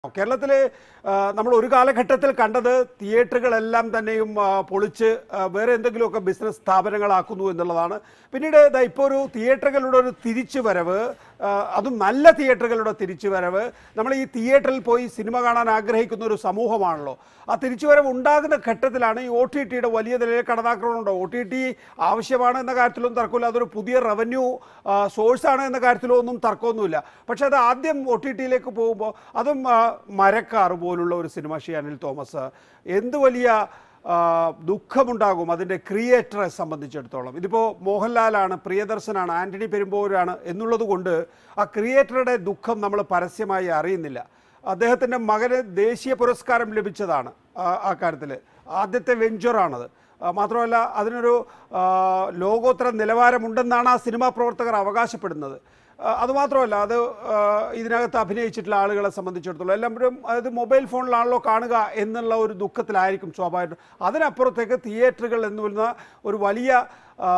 കേരളത്തിൽ നമ്മൾ ഒരു കാലഘട്ടത്തിൽ കണ്ടത് തിയേറ്ററുകളെല്ലാം തന്നെയും ആ, പൊളിച്ച് ആ, വേറെ എന്തെങ്കിലുമൊക്കെ ബിസിനസ് സ്ഥാപനങ്ങളാക്കുന്നു എന്നുള്ളതാണ് പിന്നീട് ദാ ഇപ്പോൾ ഒരു തിയേറ്ററുകളുടെ ഒരു തിരിച്ചു വരവ് ആ, അതും നല്ല തിയേറ്ററുകളുടെ തിരിച്ചു വരവ് നമ്മൾ ഈ തിയേറ്ററിൽ പോയി സിനിമ കാണാൻ ആഗ്രഹിക്കുന്ന ഒരു സമൂഹമാണല്ലോ ആ തിരിച്ചുവരവ് ഉണ്ടാകുന്ന ഘട്ടത്തിലാണ് ഈ ഒ ടി ടിയുടെ വലിയ നിലയിൽ കടന്നാക്രമണമുണ്ട് ഒ ടി ടി ആവശ്യമാണ് എന്ന കാര്യത്തിലൊന്നും തർക്കമില്ല അതൊരു പുതിയ റവന്യൂ സോഴ്സാണ് എന്ന കാര്യത്തിലോ ഒന്നും തർക്കമൊന്നുമില്ല പക്ഷേ അത് ആദ്യം ഒ ടി ടിയിലേക്ക് പോകുമ്പോൾ അതും ആ, മരക്കാർ പോലുള്ള ഒരു സിനിമ ഷിയാനിൽ തോമസ് എന്ത് വലിയ ആ, ദുഃഖമുണ്ടാകും അതിൻ്റെ ക്രിയേറ്ററെ സംബന്ധിച്ചിടത്തോളം ഇതിപ്പോൾ മോഹൻലാലാണ് പ്രിയദർശനാണ് ആൻ്റണി പെരുമ്പോരാണ് എന്നുള്ളത് കൊണ്ട് ആ ക്രിയേറ്ററുടെ ദുഃഖം നമ്മൾ പരസ്യമായി അറിയുന്നില്ല അദ്ദേഹത്തിൻ്റെ മകന് ദേശീയ പുരസ്കാരം ലഭിച്ചതാണ് ആ- ആ കാര്യത്തിൽ ആദ്യത്തെ വെഞ്ചറാണത് ആ, മാത്രമല്ല അതിനൊരു ആ, ലോകോത്തര നിലവാരമുണ്ടെന്നാണ് ആ സിനിമാ പ്രവർത്തകർ അവകാശപ്പെടുന്നത് ആ, അതുമാത്രമല്ല അത് ആ, ഇതിനകത്ത് അഭിനയിച്ചിട്ടുള്ള ആളുകളെ സംബന്ധിച്ചിടത്തോളം എല്ലാവരും അത് മൊബൈൽ ഫോണിലാണല്ലോ കാണുക എന്നുള്ള ഒരു ദുഃഖത്തിലായിരിക്കും സ്വാഭാവികം അതിനപ്പുറത്തേക്ക് തിയേറ്ററുകൾ എന്ന് പറയുന്ന ഒരു വലിയ ആ,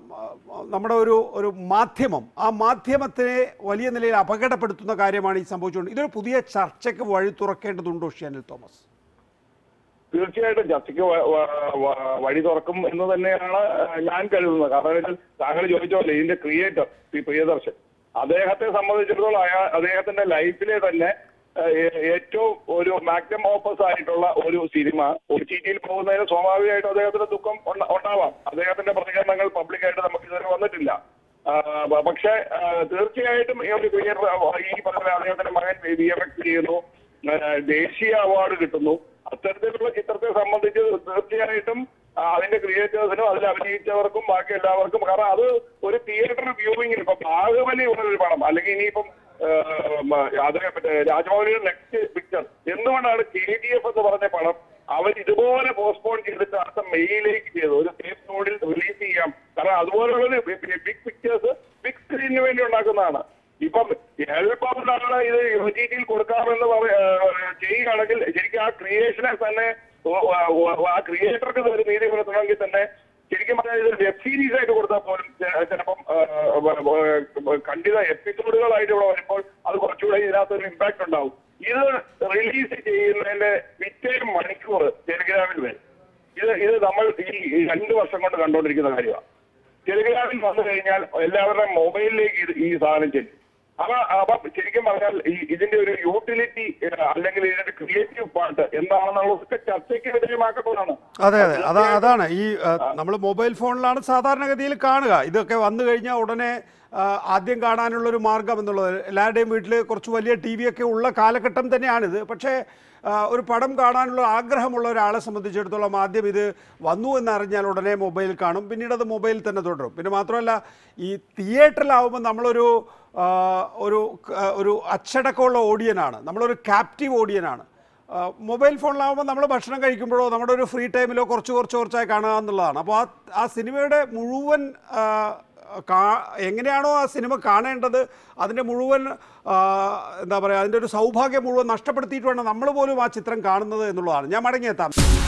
നമ്മുടെ ഒരു ഒരു മാധ്യമം ആ മാധ്യമത്തിനെ വലിയ നിലയിൽ അപകടപ്പെടുത്തുന്ന കാര്യമാണ് ഈ സംഭവിച്ചുകൊണ്ട് ഇതൊരു പുതിയ ചർച്ചയ്ക്ക് വഴി തുറക്കേണ്ടതുണ്ടോ ഷിയാനിൽ തോമസ് തീർച്ചയായിട്ടും ചർച്ചയ്ക്ക് വ- വ- വ- വഴി തുറക്കും എന്ന് തന്നെയാണ് ഞാൻ കരുതുന്നത് കാരണം ഇതിൽ താങ്കൾ ചോദിച്ച പോലെ ഇതിന്റെ ക്രിയേറ്റർ ശ്രീ പ്രിയദർശൻ അദ്ദേഹത്തെ സംബന്ധിച്ചിടത്തോളം അയാ- അദ്ദേഹത്തിന്റെ ലൈഫിലെ തന്നെ ഏഹ്, ഏ- ഏറ്റവും ഒരു മാഗ്നം ഓപ്പസ് ആയിട്ടുള്ള ഒരു സിനിമ ഒ ടി ടിയിൽ പോകുന്നതിന് സ്വാഭാവികമായിട്ടും അദ്ദേഹത്തിന് ദുഃഖം ഉണ്ട- ഉണ്ടാവാം അദ്ദേഹത്തിന്റെ പ്രതികരണങ്ങൾ പബ്ലിക്കായിട്ട് നമുക്ക് ഇതുവരെ വന്നിട്ടില്ല ആ, പ- പക്ഷേ ആ, തീർച്ചയായിട്ടും ഈ ഒരു ക്രിയേറ്റർ ഈ പറഞ്ഞ അദ്ദേഹത്തിന്റെ മകൻ വി എഫ് എക്സ് ചെയ്യുന്നു ആ, ദേശീയ അവാർഡ് കിട്ടുന്നു അത്തരത്തിലുള്ള ചിത്രത്തെ സംബന്ധിച്ച് തീർച്ചയായിട്ടും ആ, അതിന്റെ ക്രിയേറ്റേഴ്സിനും അതിൽ അഭിനയിച്ചവർക്കും ബാക്കി എല്ലാവർക്കും കാരണം അത് ഒരു തിയേറ്റർ വ്യൂവിങ്ങിന് ഇപ്പൊ ബാഹുബലി ഒരു പടം അല്ലെങ്കിൽ ഇനിയിപ്പം ആ, മ, അത് മറ്റേ രാജമൗലിയുടെ നെക്സ്റ്റ് പിക്ചർ എന്തുകൊണ്ടാണ് കെ ജി എഫ് എന്ന് പറഞ്ഞ പടം അവർ ഇതുപോലെ പോസ്റ്റ്പോൺ ചെയ്തിട്ട് അടുത്ത മെയിലേക്ക് ചെയ്തു ഒരു സേഫ് മോഡിൽ റിലീസ് ചെയ്യാം കാരണം അതുപോലുള്ള ബിഗ് പിക്ചേഴ്സ് ബിഗ് സ്ക്രീനിന് വേണ്ടി ഉണ്ടാക്കുന്നതാണ് ഇപ്പം എളുപ്പമുണ്ടാണ് ഇത് യു ജി ടിയിൽ കൊടുക്കാമെന്ന് പറ- ഏഹ് ചെയ്യുകയാണെങ്കിൽ ശരിക്കും ആ ക്രിയേഷനെ തന്നെ ഓ- ഓ- ഓ- ആ ക്രിയേറ്റർക്ക് ഒരു നീതി പുലർത്തണമെങ്കിൽ തന്നെ ശരിക്കും പറഞ്ഞാൽ ഇത് വെബ് സീരീസ് ആയിട്ട് കൊടുത്താൽ പോലും ചെ- ചിലപ്പം ഏഹ്, വ- വ- ഖണ്ഡിത എപ്പിസോഡുകളായിട്ട് ഇവിടെ വരുമ്പോൾ അത് കുറച്ചുകൂടെ ഇതിനകത്ത് ഒരു ഇമ്പാക്ട് ഉണ്ടാവും ഇത് റിലീസ് ചെയ്യുന്നതിന്റെ പിറ്റേ മണിക്കൂർ ടെലിഗ്രാമിൽ വരും ഇത് ഇത് നമ്മൾ ഈ ഈ രണ്ട് വർഷം കൊണ്ട് കണ്ടുകൊണ്ടിരിക്കുന്ന കാര്യമാണ് ടെലിഗ്രാമിൽ വന്നു കഴിഞ്ഞാൽ എല്ലാവരുടെയും മൊബൈലിലേക്ക് ഇത് ഈ സാധനം ചെല്ലും അപ്പൊ അപ്പൊ ശരിക്കും പറഞ്ഞാൽ ഈ ഇതിന്റെ ഒരു യൂട്ടിലിറ്റി അല്ലെങ്കിൽ ഇതിന്റെ ക്രിയേറ്റീവ് പാർട്ട് എന്താണെന്നുള്ളതൊക്കെ ചർച്ചയ്ക്ക് വിധേയമാക്കപ്പെടുന്നതാണ് അതെ അതെ അതാ അതാണ് ഈ നമ്മൾ മൊബൈൽ ഫോണിലാണ് സാധാരണഗതിയിൽ കാണുക ഇതൊക്കെ വന്നു കഴിഞ്ഞാൽ ഉടനെ ആ, ആദ്യം കാണാനുള്ളൊരു മാർഗം എന്നുള്ളത് എല്ലാവരുടെയും വീട്ടിൽ കുറച്ച് വലിയ ടി വി ഒക്കെ ഉള്ള കാലഘട്ടം തന്നെയാണിത് പക്ഷേ ആ, ഒരു പടം കാണാനുള്ള ആഗ്രഹമുള്ള ഒരാളെ സംബന്ധിച്ചിടത്തോളം ആദ്യം ഇത് വന്നു എന്നറിഞ്ഞാൽ ഉടനെ മൊബൈൽ കാണും പിന്നീട് അത് മൊബൈൽ തന്നെ തുടരും പിന്നെ മാത്രമല്ല ഈ തിയേറ്ററിലാവുമ്പോൾ നമ്മളൊരു ആ, ഒരു ക- ഒരു അച്ചടക്കമുള്ള ഓഡിയനാണ് നമ്മളൊരു ക്യാപ്റ്റീവ് ഓഡിയനാണ് ആ, മൊബൈൽ ഫോണിലാവുമ്പോൾ നമ്മൾ ഭക്ഷണം കഴിക്കുമ്പോഴോ നമ്മുടെ ഒരു ഫ്രീ ടൈമിലോ കുറച്ച് കുറച്ച് കുറച്ചായി കാണുക എന്നുള്ളതാണ് അപ്പോൾ ആ ആ സിനിമയുടെ മുഴുവൻ ആ, കാ എങ്ങനെയാണോ ആ സിനിമ കാണേണ്ടത് അതിൻ്റെ മുഴുവൻ ആ, എന്താ പറയുക അതിൻ്റെ ഒരു സൗഭാഗ്യം മുഴുവൻ നഷ്ടപ്പെടുത്തിയിട്ട് വേണം നമ്മൾ പോലും ആ ചിത്രം കാണുന്നത് എന്നുള്ളതാണ് ഞാൻ മടങ്ങിയെത്താം